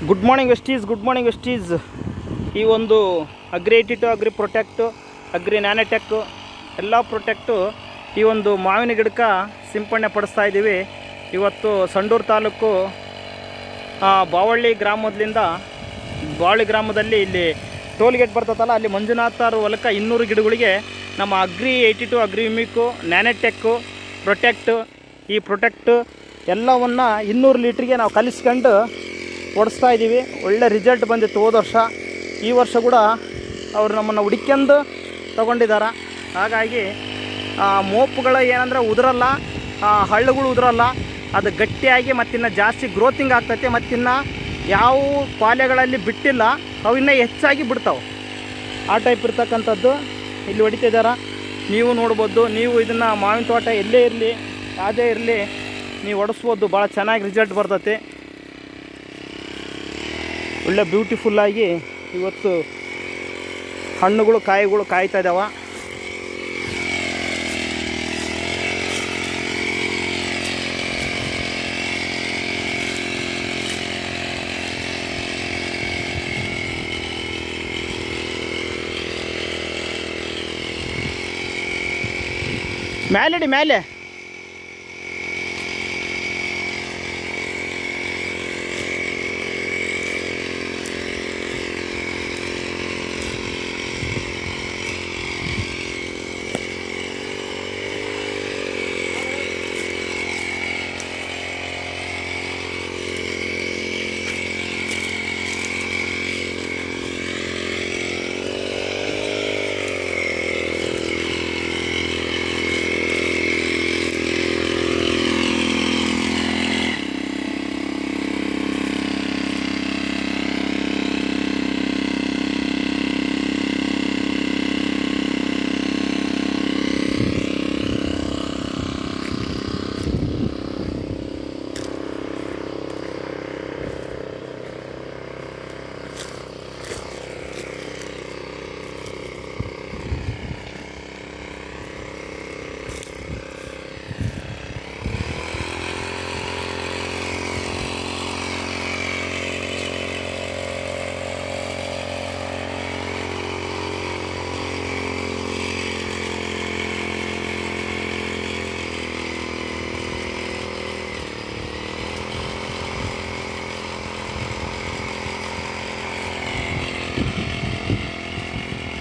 good morning ವೆಸ್ಟೀಸ್ good morning ವೆಸ್ಟೀಸ್ ಈ ಒಂದು agri eighty two agri protect agri nanotech ಎಲ್ಲ ಪ್ರೊಟೆಕ್ಟು ಈ ಒಂದು ಮಾವಿನ ಗಿಡಕ್ಕೆ ಸಿಂಪಡಣೆ ಪಡಿಸ್ತಾ ಇದ್ದೀವಿ ಇವತ್ತು ಸಂಡೂರು ತಾಲೂಕು ಆ, ಬಾವಳ್ಳಿ ಗ್ರಾಮದಿಂದ ಬಾವಳ್ಳಿ ಗ್ರಾಮದಲ್ಲಿ ಇಲ್ಲಿ ಟೋಲ್ ಗೇಟ್ ಬರ್ತದಲ್ಲ ಅಲ್ಲಿ ಮಂಜುನಾಥರು ಹೊಲಕ್ಕೆ ಇನ್ನೂರು ಗಿಡಗಳಿಗೆ ನಮ್ಮ ಅಗ್ರಿ ಏಯ್ಟಿ ಟು ಅಗ್ರಿ ಮಿಕ್ಕು ನ್ಯಾನೆಟೆಕ್ಕು ಪ್ರೊಟೆಕ್ಟು ಈ ಪ್ರೊಟೆಕ್ಟು ಎಲ್ಲವನ್ನು ಇನ್ನೂರು ಲೀಟ್ರಿಗೆ ನಾವು ಕಲಿಸ್ಕೊಂಡು ಓಡಿಸ್ತಾ ಇದ್ದೀವಿ ಒಳ್ಳೆ ರಿಸಲ್ಟ್ ಬಂದಿತ್ತು ಹೋದ ವರ್ಷ ಈ ವರ್ಷ ಕೂಡ ಅವರು ನಮ್ಮನ್ನು ಹುಡುಕ್ಯಂದು ತಗೊಂಡಿದ್ದಾರೆ ಹಾಗಾಗಿ ಆ, ಮೋಪುಗಳು ಏನಂದ್ರೆ ಉದುರಲ್ಲ ಆ, ಹಳ್ಳುಗಳು ಉದುರಲ್ಲ ಅದು ಗಟ್ಟಿಯಾಗಿ ಮತ್ತಿನ್ನು ಜಾಸ್ತಿ ಗ್ರೋತಿಂಗ್ ಆಗ್ತೈತೆ ಮತ್ತಿನ್ನು ಯಾವ ಪಾಲೆಗಳಲ್ಲಿ ಬಿಟ್ಟಿಲ್ಲ ಅವು ಇನ್ನೂ ಹೆಚ್ಚಾಗಿ ಬಿಡ್ತಾವೆ ಆ ಟೈಪ್ ಇರ್ತಕ್ಕಂಥದ್ದು ಇಲ್ಲಿ ಹೊಡಿತಿದ್ದಾರೆ ನೀವು ನೋಡ್ಬೋದು ನೀವು ಇದನ್ನು ಮಾವಿನ ತೋಟ ಎಲ್ಲೇ ಇರಲಿ ಯಾವುದೇ ಇರಲಿ ನೀವು ಹೊಡಿಸ್ಬೋದು ಭಾಳ ಚೆನ್ನಾಗಿ ರಿಸಲ್ಟ್ ಬರ್ತೈತೆ ಒಳ್ಳೆ ಬ್ಯೂಟಿಫುಲ್ಲಾಗಿ ಇವತ್ತು ಹಣ್ಣುಗಳು ಕಾಯಿಗಳು ಕಾಯ್ತಾ ಇದ್ದಾವೆ ಮೇಲಿಡಿ ಮೇಲೆ